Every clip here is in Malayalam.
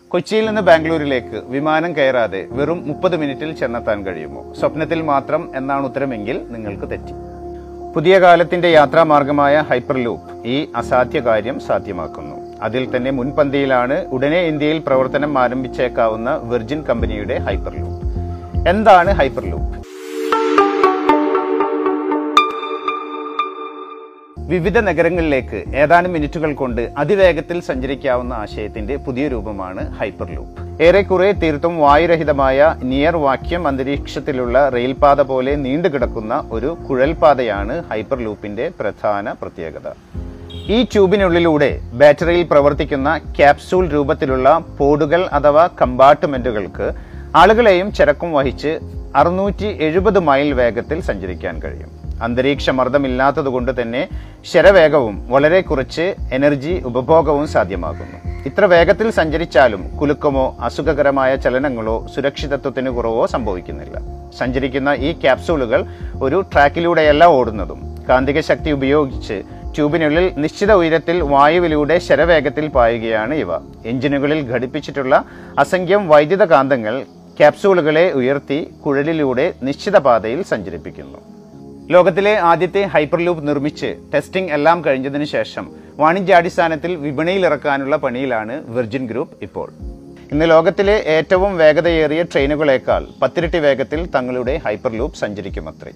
കൊച്ചിയിൽ നിന്ന് ബാംഗ്ലൂരിലേക്ക് വിമാനം കയറാതെ വെറും മുപ്പത് മിനിറ്റിൽ ചെന്നെത്താൻ കഴിയുമോ സ്വപ്നത്തിൽ മാത്രം എന്നാണ് ഉത്തരമെങ്കിൽ നിങ്ങൾക്ക് തെറ്റി പുതിയ കാലത്തിന്റെ യാത്രാമാർഗമായ ഹൈപ്പർ ലൂപ്പ് ഈ അസാധ്യ കാര്യം സാധ്യമാക്കുന്നു അതിൽ തന്നെ മുൻപന്തിയിലാണ് ഉടനെ ഇന്ത്യയിൽ പ്രവർത്തനം ആരംഭിച്ചേക്കാവുന്ന വെർജിൻ കമ്പനിയുടെ ഹൈപ്പർ ലൂപ്പ് എന്താണ് ഹൈപ്പർ ലൂപ്പ് വിവിധ നഗരങ്ങളിലേക്ക് ഏതാനും മിനിറ്റുകൾ കൊണ്ട് അതിവേഗത്തിൽ സഞ്ചരിക്കാവുന്ന ആശയത്തിന്റെ പുതിയ രൂപമാണ് ഹൈപ്പർ ലൂപ്പ് ഏറെക്കുറെ തീർത്തും വായുരഹിതമായ നിയർ വാക്യം അന്തരീക്ഷത്തിലുള്ള റെയിൽപാത പോലെ നീണ്ടുകിടക്കുന്ന ഒരു കുഴൽപാതയാണ് ഹൈപ്പർ ലൂപ്പിന്റെ പ്രധാന പ്രത്യേകത ഈ ട്യൂബിനുള്ളിലൂടെ ബാറ്ററിയിൽ പ്രവർത്തിക്കുന്ന ക്യാപ്സൂൾ രൂപത്തിലുള്ള പോഡുകൾ അഥവാ കമ്പാർട്ട്മെന്റുകൾക്ക് ആളുകളെയും ചരക്കും വഹിച്ച് അറുന്നൂറ്റി എഴുപത് മൈൽ വേഗത്തിൽ സഞ്ചരിക്കാൻ കഴിയും അന്തരീക്ഷ മർദ്ദമില്ലാത്തതുകൊണ്ട് തന്നെ ശരവേഗവും വളരെ കുറച്ച് എനർജി ഉപഭോഗവും സാധ്യമാകുന്നു ഇത്ര വേഗത്തിൽ സഞ്ചരിച്ചാലും കുലുക്കമോ അസുഖകരമായ ചലനങ്ങളോ സുരക്ഷിതത്വത്തിന് കുറവോ സംഭവിക്കുന്നില്ല സഞ്ചരിക്കുന്ന ഈ ക്യാപ്സൂളുകൾ ഒരു ട്രാക്കിലൂടെയല്ല ഓടുന്നതും കാന്തിക ശക്തി ഉപയോഗിച്ച് ട്യൂബിനുള്ളിൽ നിശ്ചിത ഉയരത്തിൽ വായുവിലൂടെ ശരവേഗത്തിൽ പായുകയാണ് ഇവ എഞ്ചിനുകളിൽ ഘടിപ്പിച്ചിട്ടുള്ള അസംഖ്യം വൈദ്യുത കാന്തങ്ങൾ ക്യാപ്സൂളുകളെ ഉയർത്തി കുഴലിലൂടെ നിശ്ചിത പാതയിൽ സഞ്ചരിപ്പിക്കുന്നു ലോകത്തിലെ ആദ്യത്തെ ഹൈപ്പർ ലൂപ്പ് നിർമ്മിച്ച് ടെസ്റ്റിംഗ് എല്ലാം കഴിഞ്ഞതിന് ശേഷം വാണിജ്യാടിസ്ഥാനത്തിൽ വിപണിയിൽ ഇറക്കാനുള്ള പണിയിലാണ് വിർജിൻ ഗ്രൂപ്പ് ഇപ്പോൾ ഇന്ന് ലോകത്തിലെ ഏറ്റവും വേഗതയേറിയ ട്രെയിനുകളേക്കാൾ പത്തിരട്ടി വേഗത്തിൽ തങ്ങളുടെ ഹൈപ്പർ ലൂപ്പ് സഞ്ചരിക്കുമത്രേ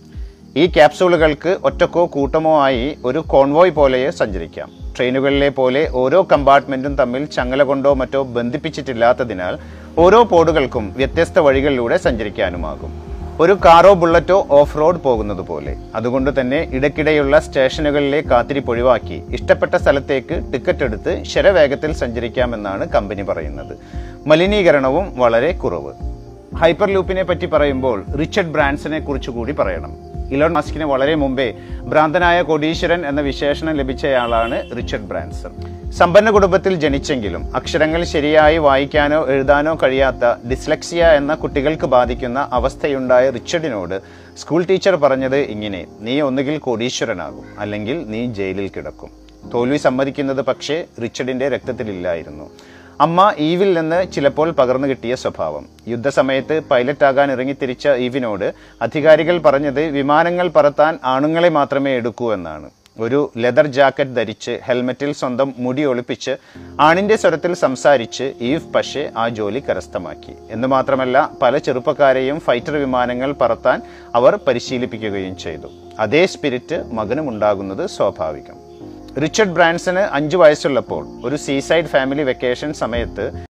ഈ ക്യാപ്സൂളുകൾക്ക് ഒറ്റക്കോ കൂട്ടമോ ആയി ഒരു കോൺവോയ് പോലെയോ സഞ്ചരിക്കാം ട്രെയിനുകളിലെ പോലെ ഓരോ കമ്പാർട്ട്മെന്റും തമ്മിൽ ചങ്ങല കൊണ്ടോ മറ്റോ ബന്ധിപ്പിച്ചിട്ടില്ലാത്തതിനാൽ ഓരോ പോഡുകൾക്കും വ്യത്യസ്ത വഴികളിലൂടെ സഞ്ചരിക്കാനുമാകും ഒരു കാറോ ബുള്ളറ്റോ ഓഫ് റോഡ് പോകുന്നത് പോലെ അതുകൊണ്ട് തന്നെ ഇടയ്ക്കിടെയുള്ള സ്റ്റേഷനുകളിലെ കാത്തിരിപ്പ് ഒഴിവാക്കി ഇഷ്ടപ്പെട്ട സ്ഥലത്തേക്ക് ടിക്കറ്റ് എടുത്ത് ശരവേഗത്തിൽ സഞ്ചരിക്കാമെന്നാണ് കമ്പനി പറയുന്നത് മലിനീകരണവും വളരെ കുറവ് ഹൈപ്പർ ലൂപ്പിനെ പറ്റി പറയുമ്പോൾ റിച്ചർഡ് ബ്രാൻസനെ കുറിച്ച് കൂടി പറയണം ഇലോൺ മസ്കിന് വളരെ മുമ്പേ ഭ്രാന്തനായ കോടീശ്വരൻ എന്ന വിശേഷണം ലഭിച്ചയാളാണ് റിച്ചർഡ് ബ്രാൻസൺ സമ്പന്ന കുടുംബത്തിൽ ജനിച്ചെങ്കിലും അക്ഷരങ്ങൾ ശരിയായി വായിക്കാനോ എഴുതാനോ കഴിയാത്ത ഡിസ്ലക്സിയ എന്ന കുട്ടികൾക്ക് ബാധിക്കുന്ന അവസ്ഥയുണ്ടായ റിച്ചർഡിനോട് സ്കൂൾ ടീച്ചർ പറഞ്ഞത് ഇങ്ങനെ നീ ഒന്നുകിൽ കോടീശ്വരനാകും അല്ലെങ്കിൽ നീ ജയിലിൽ കിടക്കും തോൽവി സമ്മതിക്കുന്നത് പക്ഷേ റിച്ചർഡിന്റെ രക്തത്തിലില്ലായിരുന്നു അമ്മ ഈവിൽ നിന്ന് ചിലപ്പോൾ പകർന്നു കിട്ടിയ സ്വഭാവം യുദ്ധസമയത്ത് പൈലറ്റാകാൻ ഇറങ്ങിത്തിരിച്ച ഈവിനോട് അധികാരികൾ പറഞ്ഞത് വിമാനങ്ങൾ പറത്താൻ ആണുങ്ങളെ മാത്രമേ എടുക്കൂ എന്നാണ് ഒരു ലെതർ ജാക്കറ്റ് ധരിച്ച് ഹെൽമറ്റിൽ സ്വന്തം മുടി ഒളിപ്പിച്ച് ആണിന്റെ സ്വരത്തിൽ സംസാരിച്ച് ഈവ് പക്ഷേ ആ ജോലി കരസ്ഥമാക്കി എന്ന് മാത്രമല്ല പല ചെറുപ്പക്കാരെയും ഫൈറ്റർ വിമാനങ്ങൾ പറത്താൻ അവർ പരിശീലിപ്പിക്കുകയും ചെയ്തു അതേ സ്പിരിറ്റ് മകനും ഉണ്ടാകുന്നത് സ്വാഭാവികം റിച്ചർഡ് ബ്രാൻസന് അഞ്ചു വയസ്സുള്ളപ്പോൾ ഒരു സീസൈഡ് ഫാമിലി വെക്കേഷൻ സമയത്ത്